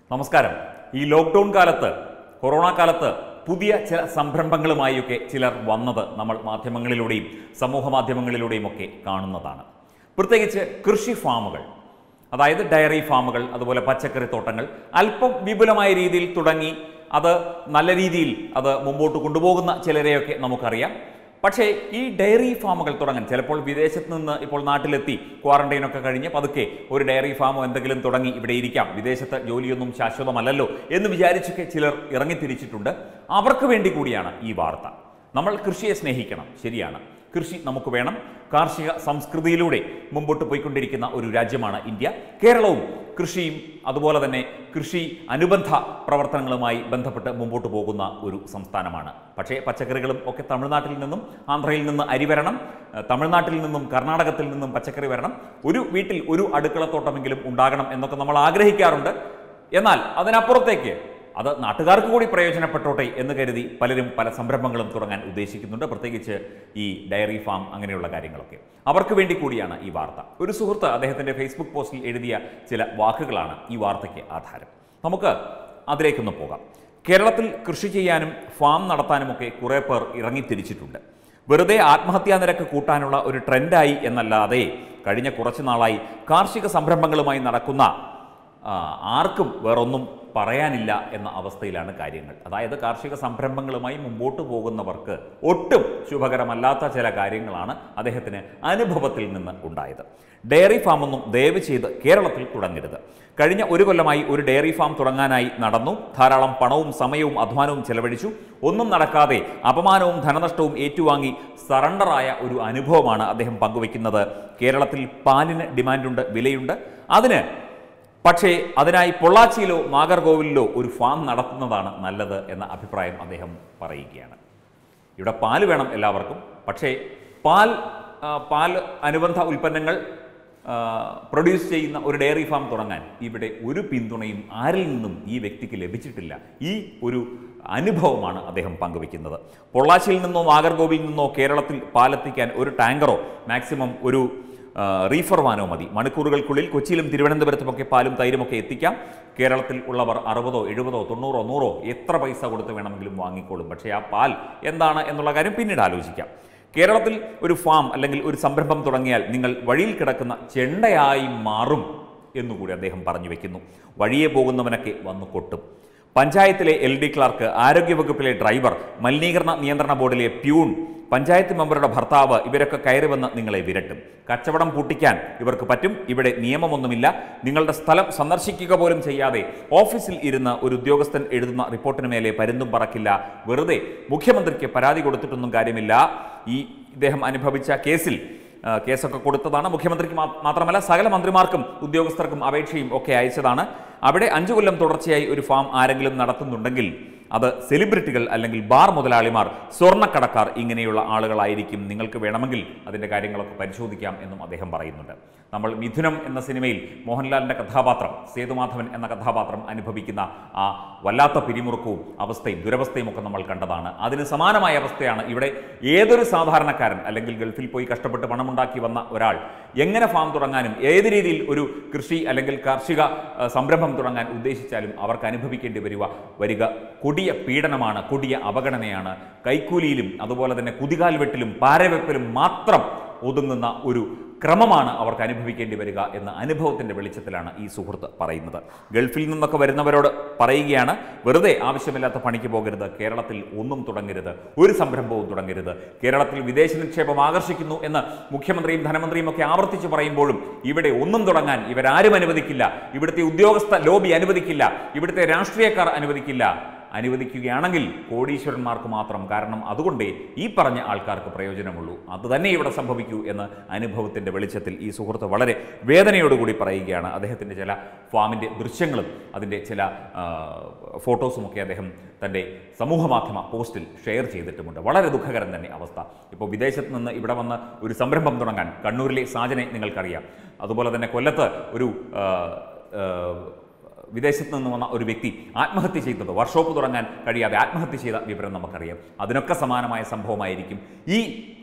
നമസ്കാരം ഈ ലോക്ക്ഡൗൺ കാലത്ത് കൊറോണ കാലത്ത് പുതിയ ചില സംരംഭങ്ങളുമായൊക്കെ ചിലർ വന്നത് നമ്മൾ മാധ്യമങ്ങളിലൂടെയും സമൂഹ മാധ്യമങ്ങളിലൂടെയും ഒക്കെ കാണുന്നതാണ് പ്രത്യേകിച്ച് കൃഷി ഫാമുകൾ അതായത് ഡയറി ഫാമുകൾ അതുപോലെ പച്ചക്കറി തോട്ടങ്ങൾ അല്പം വിപുലമായ രീതിയിൽ തുടങ്ങി അത് നല്ല രീതിയിൽ അത് മുമ്പോട്ട് കൊണ്ടുപോകുന്ന ചിലരെയൊക്കെ നമുക്കറിയാം പക്ഷേ ഈ ഡയറി ഫാമുകൾ തുടങ്ങാൻ ചിലപ്പോൾ വിദേശത്ത് നിന്ന് ഇപ്പോൾ നാട്ടിലെത്തി ക്വാറന്റൈനൊക്കെ കഴിഞ്ഞ് പതുക്കെ ഒരു ഡയറി ഫാമോ എന്തെങ്കിലും തുടങ്ങി ഇവിടെ ഇരിക്കാം വിദേശത്ത് ജോലിയൊന്നും ശാശ്വതമല്ലല്ലോ എന്ന് വിചാരിച്ചൊക്കെ ചിലർ ഇറങ്ങിത്തിരിച്ചിട്ടുണ്ട് അവർക്ക് വേണ്ടി കൂടിയാണ് ഈ വാർത്ത നമ്മൾ കൃഷിയെ സ്നേഹിക്കണം ശരിയാണ് കൃഷി നമുക്ക് വേണം കാർഷിക സംസ്കൃതിയിലൂടെ മുമ്പോട്ട് പോയിക്കൊണ്ടിരിക്കുന്ന ഒരു രാജ്യമാണ് ഇന്ത്യ കേരളവും കൃഷിയും അതുപോലെ തന്നെ കൃഷി അനുബന്ധ പ്രവർത്തനങ്ങളുമായി ബന്ധപ്പെട്ട് മുമ്പോട്ട് പോകുന്ന ഒരു സംസ്ഥാനമാണ് പക്ഷേ പച്ചക്കറികളും ഒക്കെ തമിഴ്നാട്ടിൽ നിന്നും ആന്ധ്രയിൽ നിന്ന് അരി വരണം ഏഹ് തമിഴ്നാട്ടിൽ നിന്നും കർണാടകത്തിൽ നിന്നും പച്ചക്കറി വരണം ഒരു വീട്ടിൽ ഒരു അടുക്കളത്തോട്ടമെങ്കിലും ഉണ്ടാകണം എന്നൊക്കെ നമ്മൾ ആഗ്രഹിക്കാറുണ്ട് എന്നാൽ അതിനപ്പുറത്തേക്ക് അത് നാട്ടുകാർക്ക് കൂടി പ്രയോജനപ്പെട്ടോട്ടെ എന്ന് കരുതി പലരും പല സംരംഭങ്ങളും തുടങ്ങാൻ ഉദ്ദേശിക്കുന്നുണ്ട് പ്രത്യേകിച്ച് ഈ ഡയറി ഫാം അങ്ങനെയുള്ള കാര്യങ്ങളൊക്കെ അവർക്ക് വേണ്ടി കൂടിയാണ് ഈ വാർത്ത ഒരു സുഹൃത്ത് അദ്ദേഹത്തിൻ്റെ ഫേസ്ബുക്ക് പോസ്റ്റിൽ എഴുതിയ ചില വാക്കുകളാണ് ഈ വാർത്തയ്ക്ക് ആധാരം നമുക്ക് അതിലേക്കൊന്ന് പോകാം കേരളത്തിൽ കൃഷി ചെയ്യാനും ഫാം നടത്താനുമൊക്കെ കുറേ പേർ ഇറങ്ങിത്തിരിച്ചിട്ടുണ്ട് വെറുതെ ആത്മഹത്യാ നിരക്ക് കൂട്ടാനുള്ള ഒരു ട്രെൻഡായി എന്നല്ലാതെ കഴിഞ്ഞ കുറച്ചു നാളായി കാർഷിക സംരംഭങ്ങളുമായി നടക്കുന്ന ആ, ആർക്കും വേറൊന്നും പറയാനില്ല എന്ന അവസ്ഥയിലാണ് കാര്യങ്ങൾ അതായത് കാർഷിക സംരംഭങ്ങളുമായി മുമ്പോട്ട് പോകുന്നവർക്ക് ഒട്ടും ശുഭകരമല്ലാത്ത ചില കാര്യങ്ങളാണ് അദ്ദേഹത്തിന് അനുഭവത്തിൽ നിന്ന് ഉണ്ടായത് ഡയറി ഫാമൊന്നും ദയവ് ചെയ്ത് കേരളത്തിൽ തുടങ്ങരുത് കഴിഞ്ഞ ഒരു കൊല്ലമായി ഒരു ഡയറി ഫാം തുടങ്ങാനായി നടന്നു ധാരാളം പണവും സമയവും അധ്വാനവും ചെലവഴിച്ചു ഒന്നും നടക്കാതെ അപമാനവും ധനനഷ്ടവും ഏറ്റുവാങ്ങി സറണ്ടറായ ഒരു അനുഭവമാണ് അദ്ദേഹം പങ്കുവെക്കുന്നത് കേരളത്തിൽ പാലിന് ഡിമാൻഡുണ്ട് വിലയുണ്ട് അതിന് പക്ഷേ അതിനായി പൊള്ളാച്ചിയിലോ നാഗർകോവിലിലോ ഒരു ഫാം നടത്തുന്നതാണ് നല്ലത് എന്ന അഭിപ്രായം അദ്ദേഹം പറയുകയാണ് ഇവിടെ പാല് വേണം എല്ലാവർക്കും പക്ഷേ പാൽ ആ, പാൽ അനുബന്ധ ഉൽപ്പന്നങ്ങൾ ആ, പ്രൊഡ്യൂസ് ചെയ്യുന്ന ഒരു ഡയറി ഫാം തുടങ്ങാൻ ഇവിടെ ഒരു പിന്തുണയും ആരിൽ നിന്നും ഈ വ്യക്തിക്ക് ലഭിച്ചിട്ടില്ല ഈ ഒരു അനുഭവമാണ് അദ്ദേഹം പങ്കുവെക്കുന്നത് പൊള്ളാച്ചിയിൽ നിന്നോ നാഗർകോവിൽ നിന്നോ കേരളത്തിൽ പാലെത്തിക്കാൻ ഒരു ടാങ്കറോ മാക്സിമം ഒരു ആ, റീഫർ വാനോ മതി മണിക്കൂറുകൾക്കുള്ളിൽ കൊച്ചിയിലും തിരുവനന്തപുരത്തുമൊക്കെ പാലും തൈരുമൊക്കെ എത്തിക്കാം കേരളത്തിൽ ഉള്ളവർ അറുപതോ എഴുപതോ തൊണ്ണൂറോ നൂറോ എത്ര പൈസ കൊടുത്ത് വേണമെങ്കിലും വാങ്ങിക്കോളും പക്ഷേ ആ പാൽ എന്താണ് എന്നുള്ള കാര്യം പിന്നീട് ആലോചിക്കാം കേരളത്തിൽ ഒരു ഫാം അല്ലെങ്കിൽ ഒരു സംരംഭം തുടങ്ങിയാൽ നിങ്ങൾ വഴിയിൽ കിടക്കുന്ന ചെണ്ടയായി മാറും എന്നുകൂടി അദ്ദേഹം പറഞ്ഞു വെക്കുന്നു വഴിയെ പോകുന്നവനൊക്കെ വന്നു കൊട്ടും പഞ്ചായത്തിലെ എൽ ഡി ക്ലാർക്ക് ആരോഗ്യവകുപ്പിലെ ഡ്രൈവർ മലിനീകരണ നിയന്ത്രണ ബോർഡിലെ പ്യൂൺ പഞ്ചായത്ത് മെമ്പറുടെ ഭർത്താവ് ഇവരൊക്കെ കയറി വന്ന് നിങ്ങളെ വിരട്ടും കച്ചവടം പൂട്ടിക്കാൻ ഇവർക്ക് പറ്റും ഇവിടെ നിയമമൊന്നുമില്ല നിങ്ങളുടെ സ്ഥലം സന്ദർശിക്കുക പോലും ചെയ്യാതെ ഓഫീസിൽ ഇരുന്ന് ഒരു ഉദ്യോഗസ്ഥൻ എഴുതുന്ന റിപ്പോർട്ടിന് മേലെ പരുന്തും പറക്കില്ല വെറുതെ മുഖ്യമന്ത്രിക്ക് പരാതി കൊടുത്തിട്ടൊന്നും കാര്യമില്ല ഈ ഇദ്ദേഹം അനുഭവിച്ച കേസിൽ ആ, കേസൊക്കെ കൊടുത്തതാണ് മുഖ്യമന്ത്രിക്ക് മാ- മാത്രമല്ല സകല മന്ത്രിമാർക്കും ഉദ്യോഗസ്ഥർക്കും അപേക്ഷയും ഒക്കെ അയച്ചതാണ് അവിടെ അഞ്ചു കൊല്ലം തുടർച്ചയായി ഒരു ഫാം ആരെങ്കിലും നടത്തുന്നുണ്ടെങ്കിൽ അത് സെലിബ്രിറ്റികൾ അല്ലെങ്കിൽ ബാർ മുതലാളിമാർ സ്വർണ്ണക്കടക്കാർ ഇങ്ങനെയുള്ള ആളുകളായിരിക്കും നിങ്ങൾക്ക് വേണമെങ്കിൽ അതിൻ്റെ കാര്യങ്ങളൊക്കെ പരിശോധിക്കാം എന്നും അദ്ദേഹം പറയുന്നുണ്ട് നമ്മൾ മിഥുനം എന്ന സിനിമയിൽ മോഹൻലാലിൻ്റെ കഥാപാത്രം സേതുമാധവൻ എന്ന കഥാപാത്രം അനുഭവിക്കുന്ന ആ വല്ലാത്ത പിരിമുറുക്കവും അവസ്ഥയും ദുരവസ്ഥയും ഒക്കെ നമ്മൾ കണ്ടതാണ് അതിന് സമാനമായ അവസ്ഥയാണ് ഇവിടെ ഏതൊരു സാധാരണക്കാരൻ അല്ലെങ്കിൽ ഗൾഫിൽ പോയി കഷ്ടപ്പെട്ട് പണമുണ്ടാക്കി വന്ന ഒരാൾ എങ്ങനെ ഫാം തുടങ്ങാനും ഏത് രീതിയിൽ ഒരു കൃഷി അല്ലെങ്കിൽ കാർഷിക ആ, സംരംഭം തുടങ്ങാൻ ഉദ്ദേശിച്ചാലും അവർക്ക് അനുഭവിക്കേണ്ടി വരിക വരിക കൊടിയ പീഡനമാണ് കൊടിയ അവഗണനയാണ് കൈക്കൂലിയിലും അതുപോലെ തന്നെ കുതികാൽ വെട്ടിലും പാരവെപ്പിലും മാത്രം ഒതുങ്ങുന്ന ഒരു ക്രമമാണ് അവർക്ക് അനുഭവിക്കേണ്ടി വരിക എന്ന അനുഭവത്തിൻ്റെ വെളിച്ചത്തിലാണ് ഈ സുഹൃത്ത് പറയുന്നത് ഗൾഫിൽ നിന്നൊക്കെ വരുന്നവരോട് പറയുകയാണ് വെറുതെ ആവശ്യമില്ലാത്ത പണിക്ക് പോകരുത് കേരളത്തിൽ ഒന്നും തുടങ്ങരുത് ഒരു സംരംഭവും തുടങ്ങരുത് കേരളത്തിൽ വിദേശ നിക്ഷേപം ആകർഷിക്കുന്നു എന്ന് മുഖ്യമന്ത്രിയും ധനമന്ത്രിയും ഒക്കെ ആവർത്തിച്ച് പറയുമ്പോഴും ഇവിടെ ഒന്നും തുടങ്ങാൻ ഇവരാരും അനുവദിക്കില്ല ഇവിടുത്തെ ഉദ്യോഗസ്ഥ ലോബി അനുവദിക്കില്ല ഇവിടുത്തെ രാഷ്ട്രീയക്കാർ അനുവദിക്കില്ല അനുവദിക്കുകയാണെങ്കിൽ കോടീശ്വരന്മാർക്ക് മാത്രം കാരണം അതുകൊണ്ടേ ഈ പറഞ്ഞ ആൾക്കാർക്ക് പ്രയോജനമുള്ളൂ അത് തന്നെ ഇവിടെ സംഭവിക്കൂ എന്ന് അനുഭവത്തിൻ്റെ വെളിച്ചത്തിൽ ഈ സുഹൃത്ത് വളരെ വേദനയോടുകൂടി പറയുകയാണ് അദ്ദേഹത്തിൻ്റെ ചില ഫാമിൻ്റെ ദൃശ്യങ്ങളും അതിൻ്റെ ചില ആ, ഫോട്ടോസുമൊക്കെ അദ്ദേഹം തൻ്റെ സമൂഹ മാധ്യമ പോസ്റ്റിൽ ഷെയർ ചെയ്തിട്ടുമുണ്ട് വളരെ ദുഃഖകരം തന്നെ അവസ്ഥ ഇപ്പോൾ വിദേശത്ത് നിന്ന് ഇവിടെ വന്ന് ഒരു സംരംഭം തുടങ്ങാൻ കണ്ണൂരിലെ സാജനെ നിങ്ങൾക്കറിയാം അതുപോലെ തന്നെ കൊല്ലത്ത് ഒരു ആ, ആ, വിദേശത്ത് നിന്ന് വന്ന ഒരു വ്യക്തി ആത്മഹത്യ ചെയ്തത് വർക്ക്ഷോപ്പ് തുടങ്ങാൻ കഴിയാതെ ആത്മഹത്യ ചെയ്ത വിവരം നമുക്കറിയാം അതിനൊക്കെ സമാനമായ സംഭവമായിരിക്കും ഈ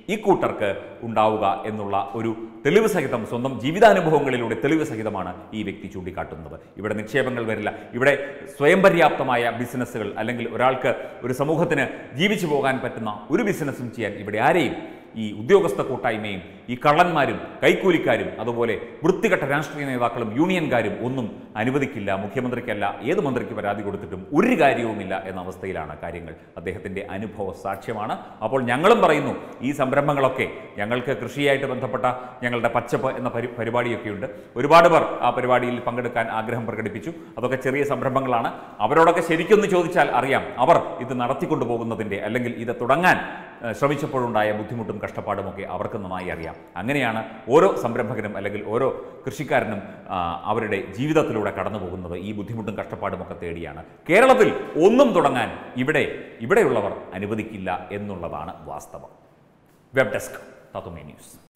ഈ കൂട്ടർക്ക് ഉണ്ടാവുക എന്നുള്ള ഒരു തെളിവ് സഹിതം സ്വന്തം ജീവിതാനുഭവങ്ങളിലൂടെ തെളിവ് സഹിതമാണ് ഈ വ്യക്തി ചൂണ്ടിക്കാട്ടുന്നത് ഇവിടെ നിക്ഷേപങ്ങൾ വരില്ല ഇവിടെ സ്വയം പര്യാപ്തമായ ബിസിനസ്സുകൾ അല്ലെങ്കിൽ ഒരാൾക്ക് ഒരു സമൂഹത്തിന് ജീവിച്ചു പോകാൻ പറ്റുന്ന ഒരു ബിസിനസ്സും ചെയ്യാൻ ഇവിടെ ആരെയും ഈ ഉദ്യോഗസ്ഥ കൂട്ടായ്മയും ഈ കള്ളന്മാരും കൈക്കൂലിക്കാരും അതുപോലെ വൃത്തികെട്ട രാഷ്ട്രീയ നേതാക്കളും യൂണിയൻകാരും ഒന്നും അനുവദിക്കില്ല മുഖ്യമന്ത്രിക്കല്ല ഏത് മന്ത്രിക്ക് പരാതി കൊടുത്തിട്ടും ഒരു കാര്യവുമില്ല എന്ന അവസ്ഥയിലാണ് കാര്യങ്ങൾ അദ്ദേഹത്തിൻ്റെ അനുഭവ സാക്ഷ്യമാണ് അപ്പോൾ ഞങ്ങളും പറയുന്നു ഈ സംരംഭങ്ങളൊക്കെ ഞങ്ങൾക്ക് കൃഷിയായിട്ട് ബന്ധപ്പെട്ട ഞങ്ങളുടെ പച്ചപ്പ് എന്ന പരി പരിപാടിയൊക്കെയുണ്ട് ഒരുപാട് പേർ ആ പരിപാടിയിൽ പങ്കെടുക്കാൻ ആഗ്രഹം പ്രകടിപ്പിച്ചു അതൊക്കെ ചെറിയ സംരംഭങ്ങളാണ് അവരോടൊക്കെ ശരിക്കൊന്ന് ചോദിച്ചാൽ അറിയാം അവർ ഇത് നടത്തിക്കൊണ്ടു പോകുന്നതിൻ്റെ അല്ലെങ്കിൽ ഇത് തുടങ്ങാൻ ഏഹ്, ശ്രമിച്ചപ്പോഴുണ്ടായ ബുദ്ധിമുട്ടും കഷ്ടപ്പാടും ഒക്കെ അവർക്ക് നന്നായി അറിയാം അങ്ങനെയാണ് ഓരോ സംരംഭകനും അല്ലെങ്കിൽ ഓരോ കൃഷിക്കാരനും ആ, അവരുടെ ജീവിതത്തിലൂടെ കടന്നു പോകുന്നത് ഈ ബുദ്ധിമുട്ടും കഷ്ടപ്പാടും ഒക്കെ തേടിയാണ് കേരളത്തിൽ ഒന്നും തുടങ്ങാൻ ഇവിടെ ഇവിടെയുള്ളവർ അനുവദിക്കില്ല എന്നുള്ളതാണ് വാസ്തവം വെബ് ഡെസ്ക് തത്തുമേ ന്യൂസ്